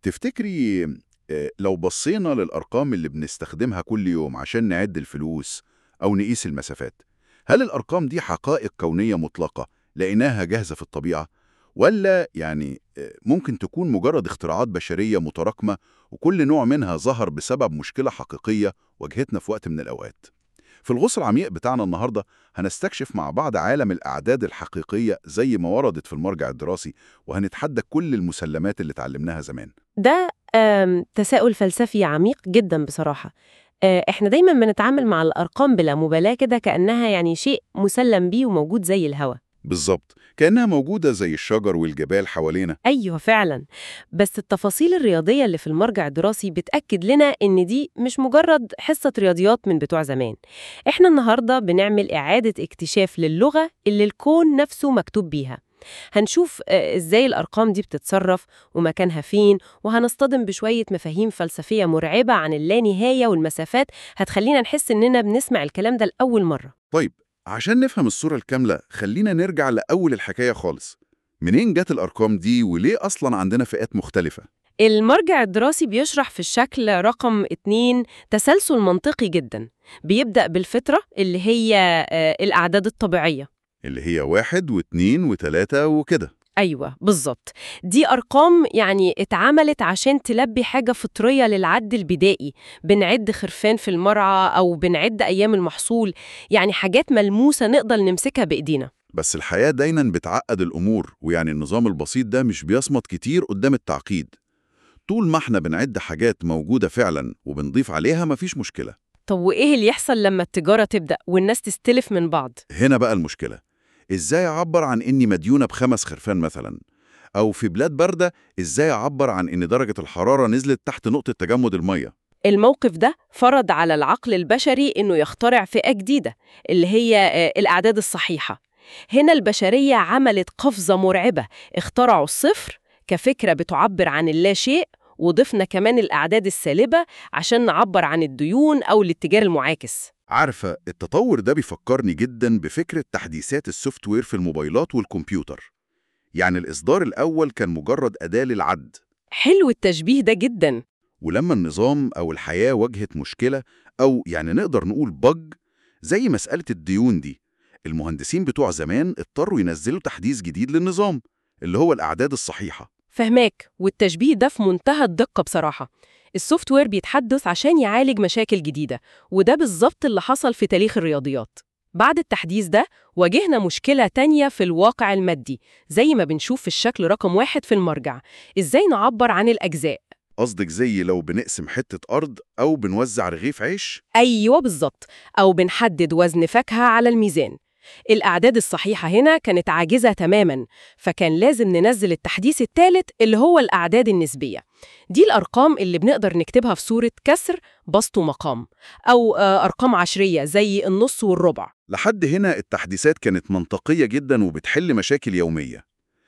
تفتكري آه، لو بصينا للأرقام اللي بنستخدمها كل يوم عشان نعد الفلوس أو نقيس المسافات هل الأرقام دي حقائق كونية مطلقة لقيناها جاهزة في الطبيعة؟ ولا يعني آه، ممكن تكون مجرد اختراعات بشرية متراكمة وكل نوع منها ظهر بسبب مشكلة حقيقية واجهتنا في وقت من الأوقات؟ في الغوص العميق بتاعنا النهاردة هنستكشف مع بعض عالم الأعداد الحقيقية زي ما وردت في المرجع الدراسي وهنتحدى كل المسلمات اللي اتعلمناها زمان ده آم، تساؤل فلسفي عميق جدا بصراحة آه، احنا دايما بنتعامل مع الأرقام بلا مبالاة كده كأنها يعني شيء مسلم بيه وموجود زي الهوا بالظبط كأنها موجودة زي الشجر والجبال حوالينا أيوه فعلا بس التفاصيل الرياضية اللي في المرجع الدراسي بتأكد لنا إن دي مش مجرد حصة رياضيات من بتوع زمان إحنا النهاردة بنعمل إعادة اكتشاف للغة اللي الكون نفسه مكتوب بيها هنشوف آه، إزاي الأرقام دي بتتصرف ومكانها فين وهنصطدم بشوية مفاهيم فلسفية مرعبة عن اللانهاية والمسافات هتخلينا نحس إننا بنسمع الكلام ده لأول مرة طيب عشان نفهم الصورة الكاملة خلينا نرجع لأول الحكاية خالص منين جت الأرقام دي وليه أصلا عندنا فئات مختلفة؟ المرجع الدراسي بيشرح في الشكل رقم اتنين تسلسل منطقي جدا بيبدأ بالفطرة اللي هي آه، الأعداد الطبيعية اللي هي واحد واثنين وثلاثة وكده أيوة بالظبط دي أرقام يعني اتعملت عشان تلبي حاجة فطرية للعد البدائي بنعد خرفان في المرعى أو بنعد أيام المحصول يعني حاجات ملموسة نقدر نمسكها بإيدينا بس الحياة دايما بتعقد الأمور ويعني النظام البسيط ده مش بيصمت كتير قدام التعقيد طول ما احنا بنعد حاجات موجودة فعلا وبنضيف عليها مفيش مشكلة طب وإيه اللي يحصل لما التجارة تبدأ والناس تستلف من بعض؟ هنا بقى المشكلة ازاي اعبر عن اني مديونة بخمس خرفان مثلا او في بلاد باردة ازاي اعبر عن ان درجة الحرارة نزلت تحت نقطة تجمد المية الموقف ده فرض على العقل البشري إنه يخترع فئة جديدة اللي هي آه، الأعداد الصحيحة هنا البشرية عملت قفزة مرعبة اخترعوا الصفر كفكرة بتعبر عن اللاشيء وضفنا كمان الأعداد السالبة عشان نعبر عن الديون أو الاتجار المعاكس عارفة التطور ده بيفكرني جدا بفكرة تحديثات السوفت وير في الموبايلات والكمبيوتر يعني الإصدار الأول كان مجرد أداة للعد حلو التشبيه ده جدا ولما النظام أو الحياة واجهت مشكلة أو يعني نقدر نقول بج زي مسألة الديون دي المهندسين بتوع زمان اضطروا ينزلوا تحديث جديد للنظام اللي هو الأعداد الصحيحة فهماك والتشبيه ده في منتهى الدقة بصراحة السوفت وير بيتحدث عشان يعالج مشاكل جديدة وده بالظبط اللي حصل في تاريخ الرياضيات بعد التحديث ده واجهنا مشكلة تانية في الواقع المادي زي ما بنشوف في الشكل رقم واحد في المرجع إزاي نعبر عن الأجزاء قصدك زي لو بنقسم حتة أرض أو بنوزع رغيف عيش أيوة بالظبط أو بنحدد وزن فاكهة على الميزان الأعداد الصحيحة هنا كانت عاجزة تماماً فكان لازم ننزل التحديث الثالث اللي هو الأعداد النسبية دي الأرقام اللي بنقدر نكتبها في صورة كسر بسط ومقام أو آه، أرقام عشرية زي النص والربع لحد هنا التحديثات كانت منطقية جدا وبتحل مشاكل يومية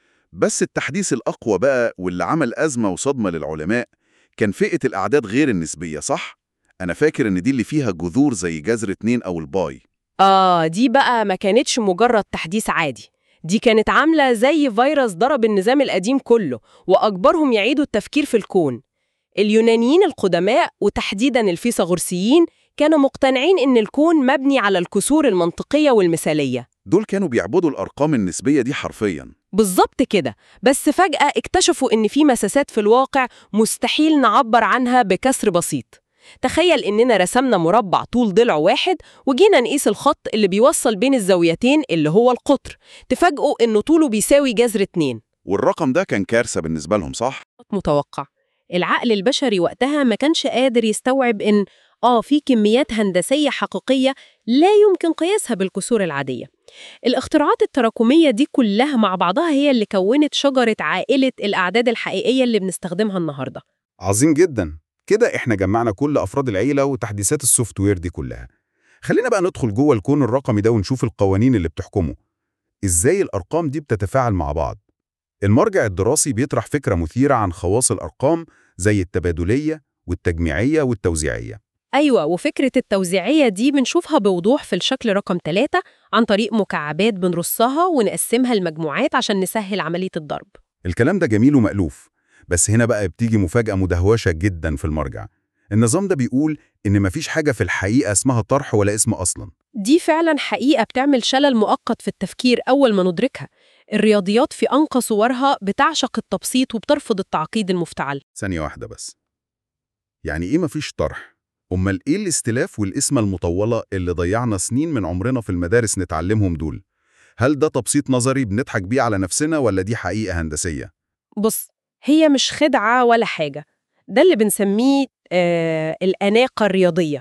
بس التحديث الأقوى بقى واللي عمل أزمة وصدمة للعلماء كان فئة الأعداد غير النسبية صح؟ أنا فاكر إن دي اللي فيها جذور زي جذر اتنين أو الباي آه دي بقى ما كانتش مجرد تحديث عادي دي كانت عاملة زي فيروس ضرب النظام القديم كله وأجبرهم يعيدوا التفكير في الكون اليونانيين القدماء وتحديداً الفيثاغورسيين كانوا مقتنعين إن الكون مبني على الكسور المنطقية والمثالية دول كانوا بيعبدوا الأرقام النسبية دي حرفياً بالظبط كده بس فجأة اكتشفوا إن في مساسات في الواقع مستحيل نعبر عنها بكسر بسيط تخيل إننا رسمنا مربع طول ضلع واحد وجينا نقيس الخط اللي بيوصل بين الزاويتين اللي هو القطر تفاجئوا إنه طوله بيساوي جذر اتنين والرقم ده كان كارثة بالنسبة لهم صح؟ متوقع العقل البشري وقتها ما كانش قادر يستوعب إن آه في كميات هندسية حقيقية لا يمكن قياسها بالكسور العادية الاختراعات التراكمية دي كلها مع بعضها هي اللي كونت شجرة عائلة الأعداد الحقيقية اللي بنستخدمها النهاردة عظيم جدا كده احنا جمعنا كل افراد العيله وتحديثات السوفت وير دي كلها خلينا بقى ندخل جوه الكون الرقمي ده ونشوف القوانين اللي بتحكمه ازاي الارقام دي بتتفاعل مع بعض المرجع الدراسي بيطرح فكره مثيره عن خواص الارقام زي التبادليه والتجميعيه والتوزيعيه أيوة وفكرة التوزيعية دي بنشوفها بوضوح في الشكل رقم 3 عن طريق مكعبات بنرصها ونقسمها لمجموعات عشان نسهل عملية الضرب الكلام ده جميل ومألوف بس هنا بقى بتيجي مفاجأة مدهوشة جدا في المرجع النظام ده بيقول إن مفيش حاجة في الحقيقة اسمها طرح ولا اسم أصلا دي فعلا حقيقة بتعمل شلل مؤقت في التفكير أول ما ندركها الرياضيات في أنقى صورها بتعشق التبسيط وبترفض التعقيد المفتعل ثانية واحدة بس يعني إيه مفيش طرح؟ أمال إيه الاستلاف والقسمة المطولة اللي ضيعنا سنين من عمرنا في المدارس نتعلمهم دول؟ هل ده تبسيط نظري بنضحك بيه على نفسنا ولا دي حقيقة هندسية؟ بص هي مش خدعة ولا حاجة ده اللي بنسميه آه الأناقة الرياضية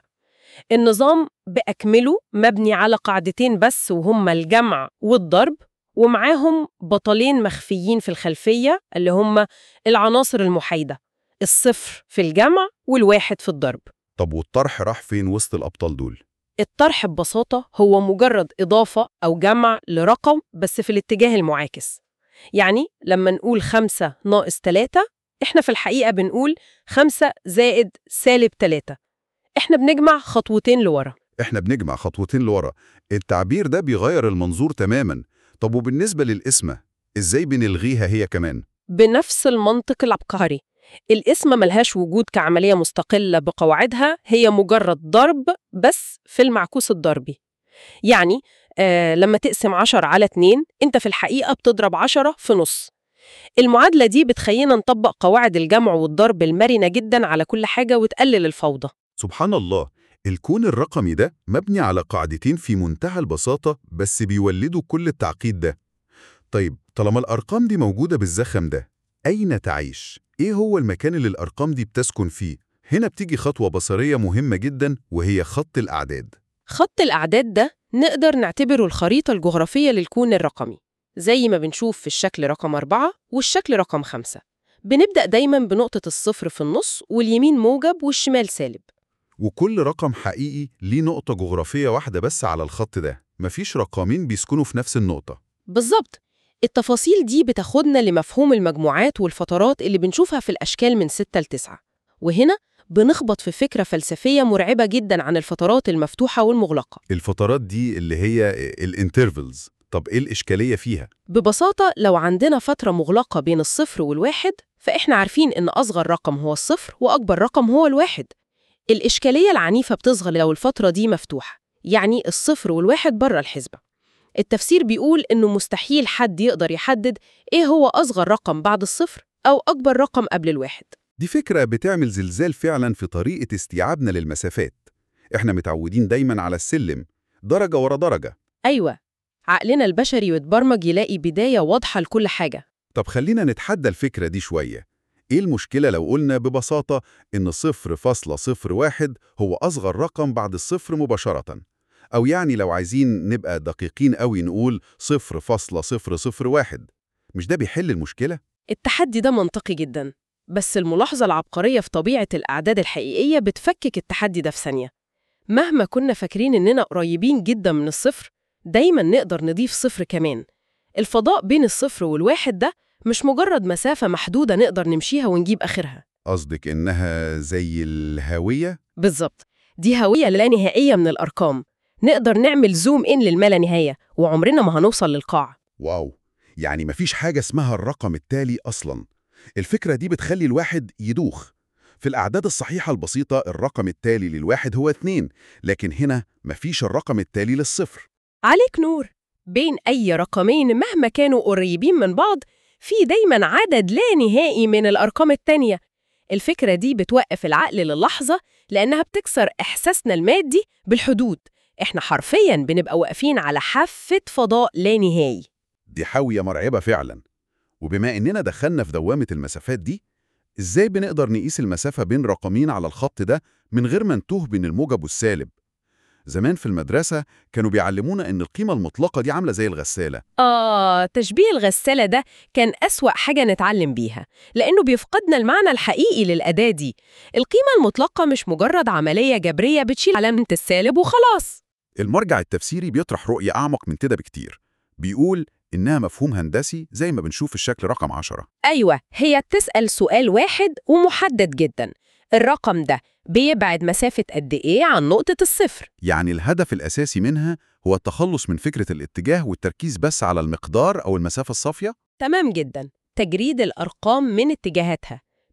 النظام بأكمله مبني على قاعدتين بس وهما الجمع والضرب ومعاهم بطلين مخفيين في الخلفية اللي هما العناصر المحايدة الصفر في الجمع والواحد في الضرب طب والطرح راح فين وسط الأبطال دول؟ الطرح ببساطة هو مجرد إضافة أو جمع لرقم بس في الاتجاه المعاكس يعني لما نقول خمسة ناقص تلاتة إحنا في الحقيقة بنقول خمسة زائد سالب تلاتة إحنا بنجمع خطوتين لورا إحنا بنجمع خطوتين لورا التعبير ده بيغير المنظور تماما طب وبالنسبة للقسمة إزاي بنلغيها هي كمان؟ بنفس المنطق العبقري القسمة ملهاش وجود كعملية مستقلة بقواعدها هي مجرد ضرب بس في المعكوس الضربي يعني آه لما تقسم 10 على 2 انت في الحقيقة بتضرب 10 في نص المعادلة دي بتخلينا نطبق قواعد الجمع والضرب المرنة جدا على كل حاجة وتقلل الفوضى سبحان الله الكون الرقمي ده مبني على قاعدتين في منتهى البساطة بس بيولدوا كل التعقيد ده طيب طالما الأرقام دي موجودة بالزخم ده أين تعيش؟ إيه هو المكان اللي الأرقام دي بتسكن فيه؟ هنا بتيجي خطوة بصرية مهمة جدا وهي خط الأعداد خط الأعداد ده نقدر نعتبره الخريطة الجغرافية للكون الرقمي زي ما بنشوف في الشكل رقم أربعة والشكل رقم خمسة بنبدأ دايما بنقطة الصفر في النص واليمين موجب والشمال سالب وكل رقم حقيقي ليه نقطة جغرافية واحدة بس على الخط ده مفيش رقمين بيسكنوا في نفس النقطة بالظبط التفاصيل دي بتاخدنا لمفهوم المجموعات والفترات اللي بنشوفها في الأشكال من 6 ل 9 وهنا بنخبط في فكرة فلسفية مرعبة جدا عن الفترات المفتوحة والمغلقة الفترات دي اللي هي الانترفلز طب إيه الإشكالية فيها؟ ببساطة لو عندنا فترة مغلقة بين الصفر والواحد فإحنا عارفين إن أصغر رقم هو الصفر وأكبر رقم هو الواحد الإشكالية العنيفة بتظهر لو الفترة دي مفتوحة يعني الصفر والواحد بره الحسبة التفسير بيقول إنه مستحيل حد يقدر يحدد إيه هو أصغر رقم بعد الصفر أو أكبر رقم قبل الواحد دي فكرة بتعمل زلزال فعلا في طريقة استيعابنا للمسافات احنا متعودين دايما على السلم درجة ورا درجة أيوة عقلنا البشري يتبرمج يلاقي بداية واضحة لكل حاجة طب خلينا نتحدى الفكرة دي شوية ايه المشكلة لو قلنا ببساطة ان صفر فاصلة صفر واحد هو أصغر رقم بعد الصفر مباشرة أو يعني لو عايزين نبقى دقيقين قوي نقول صفر فاصلة صفر صفر واحد مش ده بيحل المشكلة؟ التحدي ده منطقي جدا بس الملاحظة العبقرية في طبيعة الأعداد الحقيقية بتفكك التحدي ده في ثانية مهما كنا فاكرين إننا قريبين جدا من الصفر دايما نقدر نضيف صفر كمان الفضاء بين الصفر والواحد ده مش مجرد مسافة محدودة نقدر نمشيها ونجيب آخرها قصدك إنها زي الهوية؟ بالظبط دي هوية لا نهائية من الأرقام نقدر نعمل زوم إن للما نهاية وعمرنا ما هنوصل للقاع واو يعني مفيش حاجة اسمها الرقم التالي أصلاً الفكرة دي بتخلي الواحد يدوخ في الأعداد الصحيحة البسيطة الرقم التالي للواحد هو اتنين لكن هنا مفيش الرقم التالي للصفر عليك نور بين أي رقمين مهما كانوا قريبين من بعض في دايما عدد لا نهائي من الأرقام التانية الفكرة دي بتوقف العقل للحظة لأنها بتكسر إحساسنا المادي بالحدود إحنا حرفياً بنبقى واقفين على حافة فضاء لا نهائي دي حاوية مرعبة فعلا وبما إننا دخلنا في دوامة المسافات دي إزاي بنقدر نقيس المسافة بين رقمين على الخط ده من غير ما نتوه بين الموجب والسالب زمان في المدرسة كانوا بيعلمونا إن القيمة المطلقة دي عاملة زي الغسالة آه تشبيه الغسالة ده كان أسوأ حاجة نتعلم بيها لأنه بيفقدنا المعنى الحقيقي للأداة دي القيمة المطلقة مش مجرد عملية جبرية بتشيل علامة السالب وخلاص المرجع التفسيري بيطرح رؤية أعمق من كده بكتير بيقول إنها مفهوم هندسي زي ما بنشوف الشكل رقم عشرة أيوة هي بتسأل سؤال واحد ومحدد جدا الرقم ده بيبعد مسافة قد إيه عن نقطة الصفر يعني الهدف الأساسي منها هو التخلص من فكرة الاتجاه والتركيز بس على المقدار أو المسافة الصافية تمام جدا تجريد الأرقام من اتجاهاتها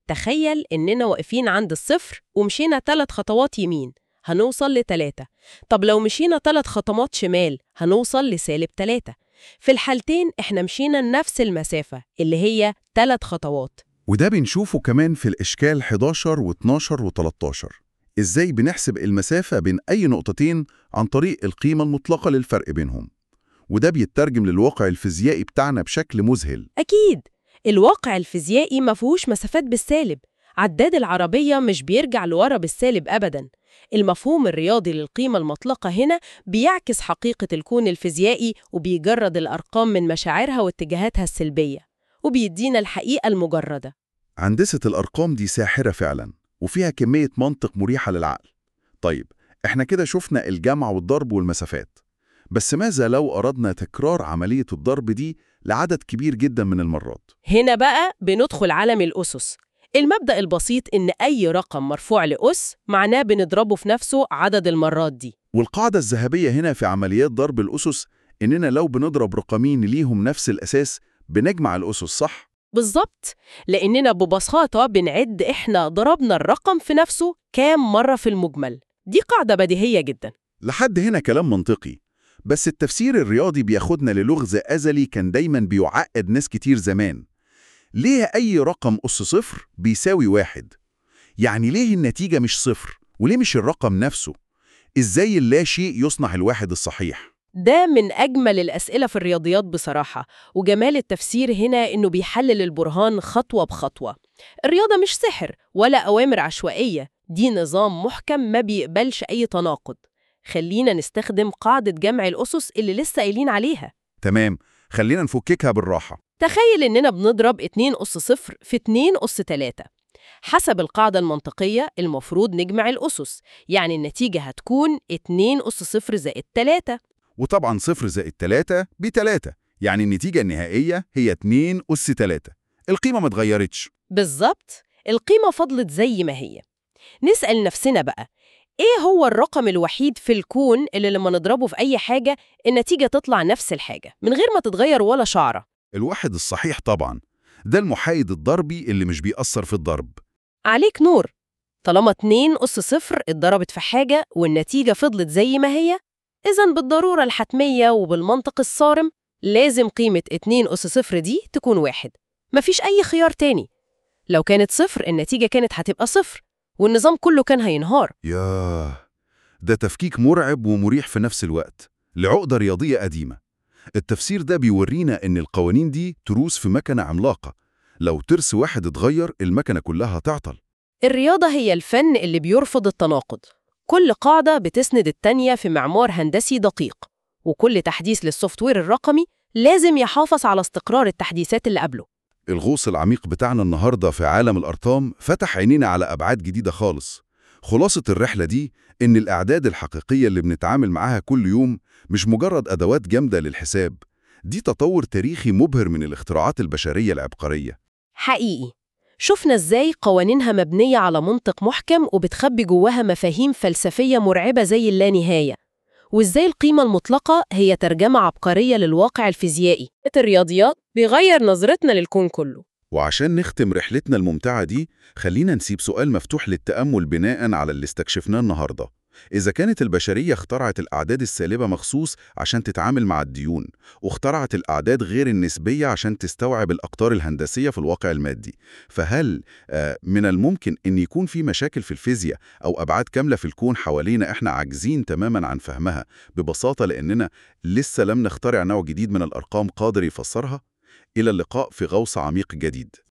تخيل إننا واقفين عند الصفر ومشينا ثلاث خطوات يمين هنوصل لتلاتة طب لو مشينا ثلاث خطوات شمال هنوصل لسالب تلاتة في الحالتين إحنا مشينا نفس المسافة اللي هي ثلاث خطوات وده بنشوفه كمان في الإشكال 11 و12 و13 إزاي بنحسب المسافة بين أي نقطتين عن طريق القيمة المطلقة للفرق بينهم وده بيترجم للواقع الفيزيائي بتاعنا بشكل مذهل أكيد الواقع الفيزيائي ما فيهوش مسافات بالسالب عداد العربية مش بيرجع لورا بالسالب أبداً المفهوم الرياضي للقيمة المطلقة هنا بيعكس حقيقة الكون الفيزيائي وبيجرد الأرقام من مشاعرها واتجاهاتها السلبية وبيدينا الحقيقة المجردة هندسة الأرقام دي ساحرة فعلا وفيها كمية منطق مريحة للعقل طيب احنا كده شفنا الجمع والضرب والمسافات بس ماذا لو أردنا تكرار عملية الضرب دي لعدد كبير جدا من المرات هنا بقى بندخل عالم الأسس المبدأ البسيط إن أي رقم مرفوع لأس معناه بنضربه في نفسه عدد المرات دي والقاعدة الذهبية هنا في عمليات ضرب الأسس إننا لو بنضرب رقمين ليهم نفس الأساس بنجمع الأسس صح؟ بالظبط لأننا ببساطة بنعد إحنا ضربنا الرقم في نفسه كام مرة في المجمل دي قاعدة بديهية جدا لحد هنا كلام منطقي بس التفسير الرياضي بياخدنا للغز أزلي كان دايما بيعقد ناس كتير زمان ليه أي رقم أس صفر بيساوي واحد؟ يعني ليه النتيجة مش صفر؟ وليه مش الرقم نفسه؟ إزاي اللا شيء يصنع الواحد الصحيح؟ ده من أجمل الأسئلة في الرياضيات بصراحة وجمال التفسير هنا إنه بيحلل البرهان خطوة بخطوة الرياضة مش سحر ولا أوامر عشوائية دي نظام محكم ما بيقبلش أي تناقض خلينا نستخدم قاعدة جمع الأسس اللي لسه قايلين عليها تمام خلينا نفككها بالراحة تخيل إننا بنضرب 2 أس صفر في 2 أس 3 حسب القاعدة المنطقية المفروض نجمع الأسس يعني النتيجة هتكون 2 أس صفر زائد 3 وطبعا صفر زائد 3 بتلاتة يعني النتيجة النهائية هي 2 أس 3 القيمة ما اتغيرتش بالظبط القيمة فضلت زي ما هي نسأل نفسنا بقى إيه هو الرقم الوحيد في الكون اللي لما نضربه في أي حاجة النتيجة تطلع نفس الحاجة من غير ما تتغير ولا شعرة الواحد الصحيح طبعا ده المحايد الضربي اللي مش بيأثر في الضرب عليك نور طالما 2 أس صفر اتضربت في حاجة والنتيجة فضلت زي ما هي إذا بالضرورة الحتمية وبالمنطق الصارم لازم قيمة 2 أس صفر دي تكون واحد مفيش أي خيار تاني لو كانت صفر النتيجة كانت هتبقى صفر والنظام كله كان هينهار ياه ده تفكيك مرعب ومريح في نفس الوقت لعقدة رياضية قديمة التفسير ده بيورينا إن القوانين دي تروس في مكنة عملاقة لو ترس واحد اتغير المكنة كلها تعطل الرياضة هي الفن اللي بيرفض التناقض كل قاعدة بتسند التانية في معمار هندسي دقيق وكل تحديث للسوفت وير الرقمي لازم يحافظ على استقرار التحديثات اللي قبله الغوص العميق بتاعنا النهاردة في عالم الأرقام فتح عينينا على أبعاد جديدة خالص خلاصة الرحلة دي إن الأعداد الحقيقية اللي بنتعامل معاها كل يوم مش مجرد أدوات جامدة للحساب دي تطور تاريخي مبهر من الاختراعات البشرية العبقرية حقيقي شفنا ازاي قوانينها مبنية على منطق محكم وبتخبي جواها مفاهيم فلسفية مرعبة زي اللانهاية وازاي القيمة المطلقة هي ترجمة عبقرية للواقع الفيزيائي الرياضيات بيغير نظرتنا للكون كله وعشان نختم رحلتنا الممتعة دي خلينا نسيب سؤال مفتوح للتأمل بناء على اللي استكشفناه النهاردة إذا كانت البشرية اخترعت الأعداد السالبة مخصوص عشان تتعامل مع الديون واخترعت الأعداد غير النسبية عشان تستوعب الأقطار الهندسية في الواقع المادي فهل آه، من الممكن أن يكون في مشاكل في الفيزياء أو أبعاد كاملة في الكون حوالينا إحنا عاجزين تماما عن فهمها ببساطة لأننا لسه لم نخترع نوع جديد من الأرقام قادر يفسرها؟ إلى اللقاء في غوص عميق جديد